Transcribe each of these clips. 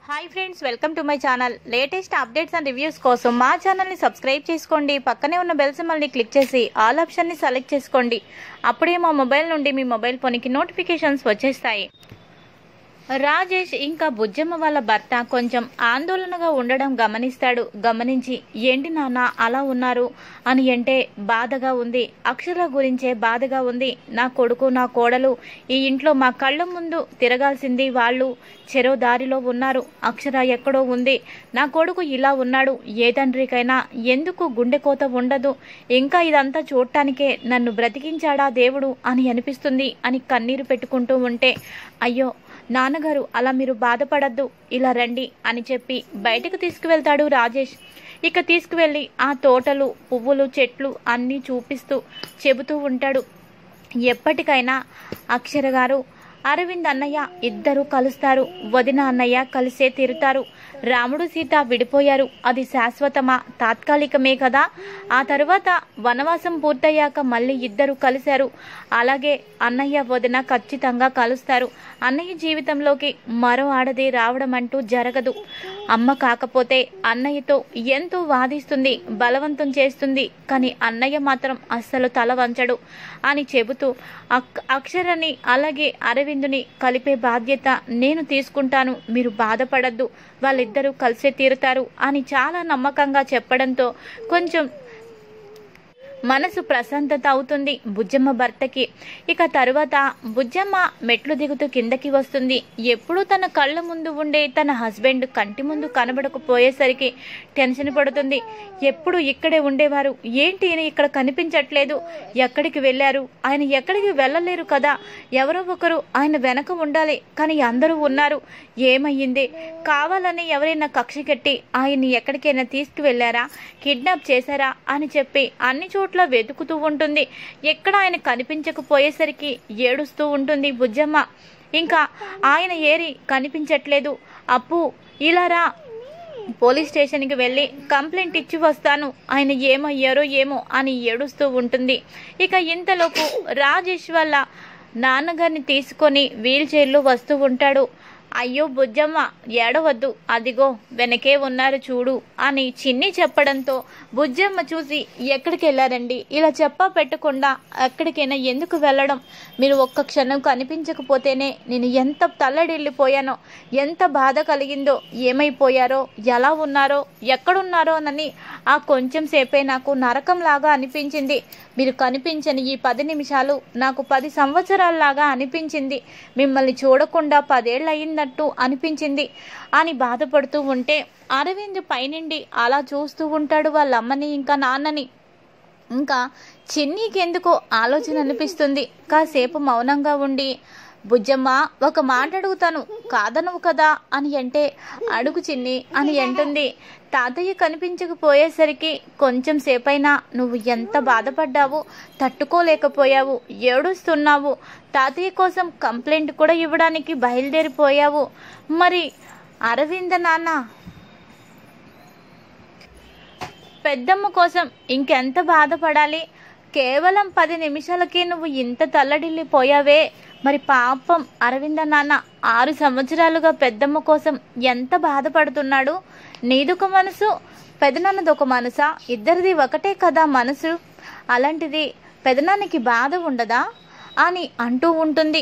hi friends welcome to my channel latest updates and reviews కోసం మా ఛానల్ని subscribe చేసుకోండి పక్కనే ఉన్న బెల్ సింబల్ని క్లిక్ చేసి ఆల్ ఆప్షన్ని సెలెక్ట్ చేసుకోండి అప్పుడే మా మొబైల్ నుండి మీ మొబైల్ ఫోన్కి నోటిఫికేషన్స్ వచ్చేస్తాయి రాజేష్ ఇంకా బుజ్జమ్మ వాళ్ళ భర్త కొంచెం ఆందోళనగా ఉండడం గమనిస్తాడు గమనించి ఏంటి నాన్న అలా ఉన్నారు అని అంటే బాధగా ఉంది అక్షర గురించే బాధగా ఉంది నా కొడుకు నా కోడలు ఈ ఇంట్లో మా కళ్ళ ముందు తిరగాల్సింది వాళ్ళు చెరో దారిలో ఉన్నారు అక్షర ఎక్కడో ఉంది నా కొడుకు ఇలా ఉన్నాడు ఏ తండ్రికైనా ఎందుకు గుండెకోత ఉండదు ఇంకా ఇదంతా చూడటానికే నన్ను బ్రతికించాడా దేవుడు అని అనిపిస్తుంది అని కన్నీరు పెట్టుకుంటూ ఉంటే అయ్యో నాన్నగారు అలా మీరు బాధపడద్దు ఇలా రండి అని చెప్పి బయటకు తీసుకువెళ్తాడు రాజేష్ ఇక తీసుకువెళ్ళి ఆ తోటలు పువ్వులు చెట్లు అన్నీ చూపిస్తూ చెబుతూ ఉంటాడు ఎప్పటికైనా అక్షర గారు అరవింద్ అన్నయ్య ఇద్దరు కలుస్తారు వదిన అన్నయ్య కలిసే తీరుతారు రాముడు సీత విడిపోయారు అది శాశ్వతమా తాత్కాలికమే కదా ఆ తరువాత వనవాసం పూర్తయ్యాక మళ్ళీ ఇద్దరు కలిశారు అలాగే అన్నయ్య వదిన ఖచ్చితంగా కలుస్తారు అన్నయ్య జీవితంలోకి మరో ఆడది రావడం అంటూ జరగదు అమ్మ కాకపోతే అన్నయ్యతో ఎంతో వాదిస్తుంది బలవంతం చేస్తుంది కానీ అన్నయ్య మాత్రం అస్సలు తల వంచడు అని చెబుతూ అక్ అక్షరని అలాగే అరవిందుని కలిపే బాధ్యత నేను తీసుకుంటాను మీరు బాధపడద్దు వాళ్ళిద్దరూ కలిసే తీరుతారు అని చాలా నమ్మకంగా చెప్పడంతో కొంచెం మనసు ప్రశాంతత అవుతుంది బుజ్జమ్మ భర్తకి ఇక తరువాత బుజ్జమ్మ మెట్లు దిగుతూ కిందకి వస్తుంది ఎప్పుడూ తన కళ్ళ ముందు ఉండే తన హస్బెండ్ కంటి ముందు కనబడకపోయేసరికి టెన్షన్ పడుతుంది ఎప్పుడు ఇక్కడే ఉండేవారు ఏంటి ఈయన ఇక్కడ కనిపించట్లేదు ఎక్కడికి వెళ్ళారు ఆయన ఎక్కడికి వెళ్ళలేరు కదా ఎవరో ఒకరు ఆయన వెనక ఉండాలి కానీ అందరూ ఉన్నారు ఏమయ్యింది కావాలని ఎవరైనా కక్ష కట్టి ఆయన్ని ఎక్కడికైనా తీసుకువెళ్ళారా కిడ్నాప్ చేశారా అని చెప్పి అన్ని చోట్ల వెతుకుతూ ఉంటుంది ఎక్కడ ఆయన కనిపించకపోయేసరికి ఏడుస్తూ ఉంటుంది బుజ్జమ్మ ఇంకా ఆయన ఏరి కనిపించట్లేదు అప్పు ఇలా రా పోలీస్ స్టేషన్కి వెళ్ళి కంప్లైంట్ ఇచ్చి వస్తాను ఆయన ఏమయ్యారో ఏమో అని ఏడుస్తూ ఉంటుంది ఇక ఇంతలోపు రాజేష్ వాళ్ళ నాన్నగారిని తీసుకొని వీల్ చైర్లో వస్తూ ఉంటాడు అయ్యో బుజ్జమ్మ ఏడవద్దు అదిగో వెనకే ఉన్నారు చూడు అని చిన్ని చెప్పడంతో బుజ్జమ్మ చూసి ఎక్కడికి వెళ్ళారండి ఇలా చెప్పా పెట్టకుండా ఎక్కడికైనా ఎందుకు వెళ్ళడం మీరు ఒక్క క్షణం కనిపించకపోతేనే నేను ఎంత తల్లడిల్లిపోయానో ఎంత బాధ కలిగిందో ఏమైపోయారో ఎలా ఉన్నారో ఎక్కడున్నారోనని ఆ కొంచెం సేపే నాకు నరకంలాగా అనిపించింది మీరు కనిపించని ఈ పది నిమిషాలు నాకు పది సంవత్సరాల్లాగా అనిపించింది మిమ్మల్ని చూడకుండా పదేళ్ళు అయిందట్టు అనిపించింది అని బాధపడుతూ ఉంటే అరవింద్ పైనుండి అలా చూస్తూ ఉంటాడు వాళ్ళ అమ్మని ఇంకా నాన్నని ఇంకా చిన్నీకి ఎందుకో ఆలోచన అనిపిస్తుంది కాసేపు మౌనంగా ఉండి బుజ్జమ్మ ఒక మాట అడుగుతాను కాదనవు కదా అని అంటే అడుగు చిన్ని అని అంటుంది తాతయ్య కనిపించకపోయేసరికి కొంచెం సేపైనా నువ్వు ఎంత బాధపడ్డావు తట్టుకోలేకపోయావు ఏడుస్తున్నావు తాతయ్య కోసం కంప్లైంట్ కూడా ఇవ్వడానికి బయలుదేరిపోయావు మరి అరవింద నాన్న పెద్దమ్మ కోసం ఇంకెంత బాధపడాలి కేవలం పది నిమిషాలకే నువ్వు ఇంత తల్లడిల్లిపోయావే మరి పాపం అరవింద నాన్న ఆరు సంవత్సరాలుగా పెద్దమ్మ కోసం ఎంత బాధపడుతున్నాడు నీదొక మనసు పెదనాన్నదొక మనసా ఇద్దరిది ఒకటే కదా మనసు అలాంటిది పెదనాన్నకి బాధ ఉండదా అని అంటూ ఉంటుంది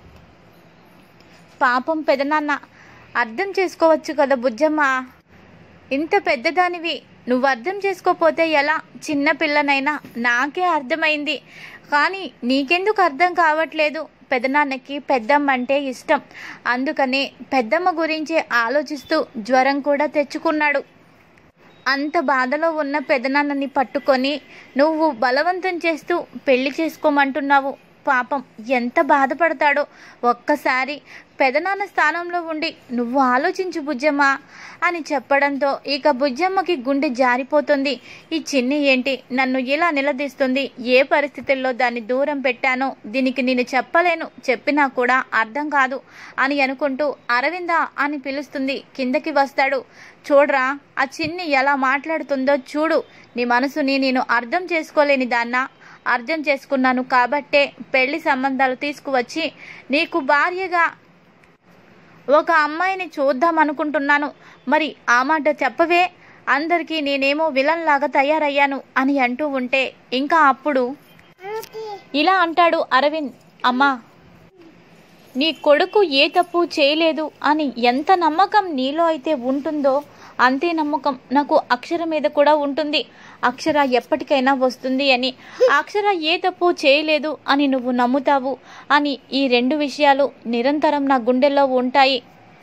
పాపం పెదనాన్న అర్థం చేసుకోవచ్చు కదా బుజ్జమ్మ ఇంత పెద్దదానివి నువ్వు అర్థం చేసుకోపోతే ఎలా చిన్న పిల్లనైనా నాకే అర్థమైంది కానీ నీకెందుకు అర్థం కావట్లేదు పెదనాన్నకి పెద్దమ్మ అంటే ఇష్టం అందుకని పెద్దమ్మ గురించి ఆలోచిస్తూ జ్వరం కూడా తెచ్చుకున్నాడు అంత బాధలో ఉన్న పెదనాన్నని పట్టుకొని నువ్వు బలవంతం చేస్తూ పెళ్లి చేసుకోమంటున్నావు పాపం ఎంత బాధపడతాడో ఒక్కసారి పెదనాన్న స్థానంలో ఉండి నువ్వు ఆలోచించు బుజ్జమ్మ అని చెప్పడంతో ఇక బుజ్జమ్మకి గుండె జారిపోతుంది ఈ చిన్ని ఏంటి నన్ను ఇలా నిలదీస్తుంది ఏ పరిస్థితుల్లో దాన్ని దూరం పెట్టానో దీనికి నేను చెప్పలేను చెప్పినా కూడా అర్థం కాదు అని అనుకుంటూ అరవింద అని పిలుస్తుంది కిందకి వస్తాడు చూడరా ఆ చిన్ని ఎలా మాట్లాడుతుందో చూడు నీ మనసుని నేను అర్థం చేసుకోలేని దాన్నా అర్థం చేసుకున్నాను కాబట్టే పెళ్లి సంబంధాలు తీసుకువచ్చి నీకు భార్యగా ఒక అమ్మాయిని చూద్దాం అనుకుంటున్నాను మరి ఆ మాట చెప్పవే అందరికీ నేనేమో విలన్ లాగా తయారయ్యాను అని అంటూ ఉంటే ఇంకా అప్పుడు ఇలా అంటాడు అరవింద్ అమ్మా నీ కొడుకు ఏ తప్పు చేయలేదు అని ఎంత నమ్మకం నీలో అయితే ఉంటుందో అంతే నమ్మకం నాకు అక్షర మీద కూడా ఉంటుంది అక్షర ఎప్పటికైనా వస్తుంది అని అక్షర ఏ తప్పు చేయలేదు అని నువ్వు నమ్ముతావు అని ఈ రెండు విషయాలు నిరంతరం నా గుండెల్లో ఉంటాయి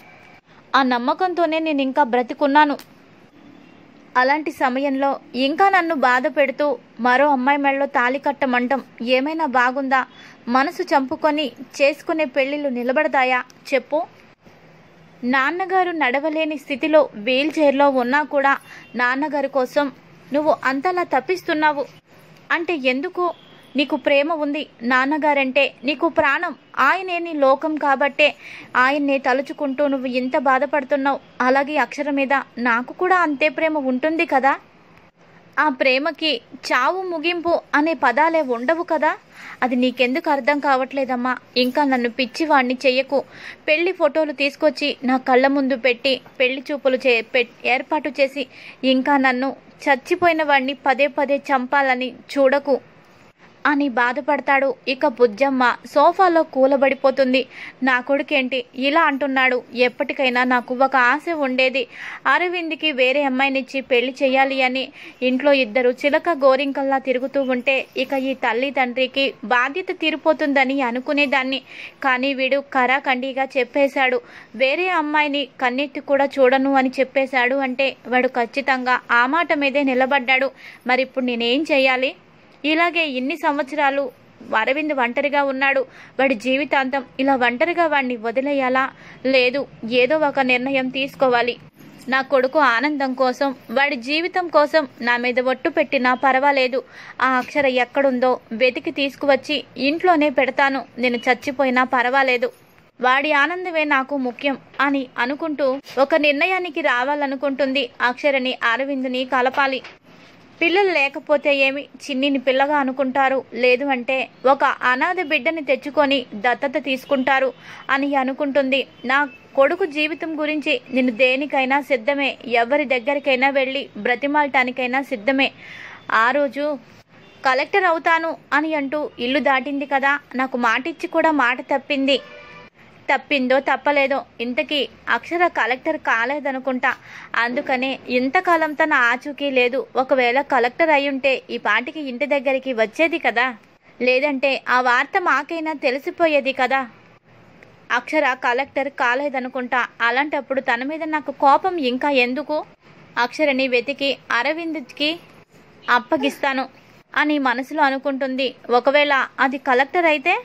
ఆ నమ్మకంతోనే నేను ఇంకా బ్రతికున్నాను అలాంటి సమయంలో ఇంకా నన్ను బాధ పెడుతూ మరో అమ్మాయి మెడలో తాళి కట్టమంటం ఏమైనా బాగుందా మనసు చంపుకొని చేసుకునే పెళ్ళిళ్ళు నిలబడతాయా చెప్పు నాన్నగారు నడవలేని స్థితిలో వీల్ చైర్లో ఉన్నా కూడా నాన్నగారి కోసం నువ్వు అంతలా తప్పిస్తున్నావు అంటే ఎందుకు నీకు ప్రేమ ఉంది నాన్నగారంటే నీకు ప్రాణం ఆయనే నీ లోకం కాబట్టే ఆయన్నే తలుచుకుంటూ నువ్వు ఇంత బాధపడుతున్నావు అలాగే అక్షర మీద నాకు కూడా అంతే ప్రేమ ఉంటుంది కదా ఆ ప్రేమకి చావు ముగింపు అనే పదాలే ఉండవు కదా అది నీకెందుకు అర్థం కావట్లేదమ్మా ఇంకా నన్ను పిచ్చివాణ్ణి చెయ్యకు పెళ్లి ఫోటోలు తీసుకొచ్చి నా కళ్ళ ముందు పెట్టి పెళ్లి చూపులు చే పెట్- ఏర్పాటు చేసి ఇంకా నన్ను చచ్చిపోయిన వాడిని పదే పదే చంపాలని చూడకు అని బాధపడతాడు ఇక బుజ్జమ్మ సోఫాలో కూలబడిపోతుంది నా కొడుకేంటి ఇలా అంటున్నాడు ఎప్పటికైనా నాకు ఒక ఆశ ఉండేది అరవింద్కి వేరే అమ్మాయినిచ్చి పెళ్లి చేయాలి అని ఇంట్లో ఇద్దరు చిలక గోరింకల్లా తిరుగుతూ ఉంటే ఇక ఈ తల్లి తండ్రికి బాధ్యత తీరిపోతుందని అనుకునేదాన్ని కానీ వీడు కరాఖండిగా చెప్పేశాడు వేరే అమ్మాయిని కన్నెత్తి కూడా చూడను అని చెప్పేశాడు అంటే వాడు ఖచ్చితంగా ఆ మాట మీదే నిలబడ్డాడు మరి ఇప్పుడు నేనేం చేయాలి ఇలాగే ఇన్ని సంవత్సరాలు అరవింద్ ఒంటరిగా ఉన్నాడు వాడి జీవితాంతం ఇలా ఒంటరిగా వాడిని వదిలేయాలా లేదు ఏదో ఒక నిర్ణయం తీసుకోవాలి నా కొడుకు ఆనందం కోసం వాడి జీవితం కోసం నా మీద ఒట్టు పెట్టినా పర్వాలేదు ఆ అక్షర ఎక్కడుందో వెతికి తీసుకువచ్చి ఇంట్లోనే పెడతాను నేను చచ్చిపోయినా పర్వాలేదు వాడి ఆనందమే నాకు ముఖ్యం అని అనుకుంటూ ఒక నిర్ణయానికి రావాలనుకుంటుంది అక్షరని అరవిందుని కలపాలి పిల్లలు లేకపోతే ఏమి చిన్నిని పిల్లగా అనుకుంటారు లేదు అంటే ఒక అనాథ బిడ్డని తెచ్చుకొని దత్తత తీసుకుంటారు అని అనుకుంటుంది నా కొడుకు జీవితం గురించి నేను దేనికైనా సిద్ధమే ఎవరి దగ్గరికైనా వెళ్ళి బ్రతిమాలటానికైనా సిద్ధమే ఆ రోజు కలెక్టర్ అవుతాను అని అంటూ ఇల్లు దాటింది కదా నాకు మాటిచ్చి కూడా మాట తప్పింది తప్పిందో తప్పలేదో ఇంతకీ అక్షర కలెక్టర్ కాలేదనుకుంటా అందుకనే ఇంతకాలం తన ఆచూకీ లేదు ఒకవేళ కలెక్టర్ అయ్యుంటే ఈ పాటికి ఇంటి దగ్గరికి వచ్చేది కదా లేదంటే ఆ వార్త మాకైనా తెలిసిపోయేది కదా అక్షర కలెక్టర్ కాలేదనుకుంటా అలాంటప్పుడు తన మీద నాకు కోపం ఇంకా ఎందుకు అక్షరని వెతికి అరవింద్కి అప్పగిస్తాను అని మనసులో అనుకుంటుంది ఒకవేళ అది కలెక్టర్ అయితే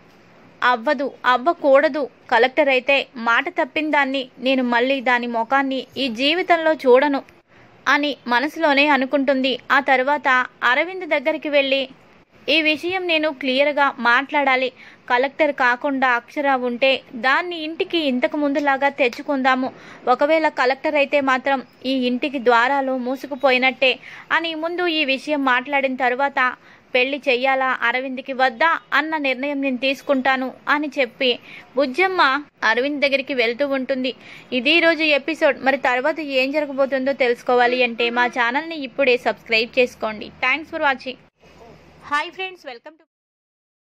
అవ్వదు అవ్వకూడదు కలెక్టర్ అయితే మాట తప్పిన దాన్ని నేను మళ్ళీ దాని ముఖాన్ని ఈ జీవితంలో చూడను అని మనసులోనే అనుకుంటుంది ఆ తర్వాత అరవింద్ దగ్గరికి వెళ్ళి ఈ విషయం నేను క్లియర్గా మాట్లాడాలి కలెక్టర్ కాకుండా అక్షర ఉంటే దాన్ని ఇంటికి ఇంతకు ముందులాగా తెచ్చుకుందాము ఒకవేళ కలెక్టర్ అయితే మాత్రం ఈ ఇంటికి ద్వారాలు మూసుకుపోయినట్టే అని ముందు ఈ విషయం మాట్లాడిన తర్వాత పెళ్లి చెయ్యాలా అరవింద్కి వద్దా అన్న నిర్ణయం నేను తీసుకుంటాను అని చెప్పి బుజ్జమ్మ అరవింద్ దగ్గరికి వెళ్తూ ఉంటుంది ఇది ఈ రోజు ఎపిసోడ్ మరి తర్వాత ఏం జరగబోతుందో తెలుసుకోవాలి అంటే మా ఛానల్ని ఇప్పుడే సబ్స్క్రైబ్ చేసుకోండి thanks for watching hi friends welcome to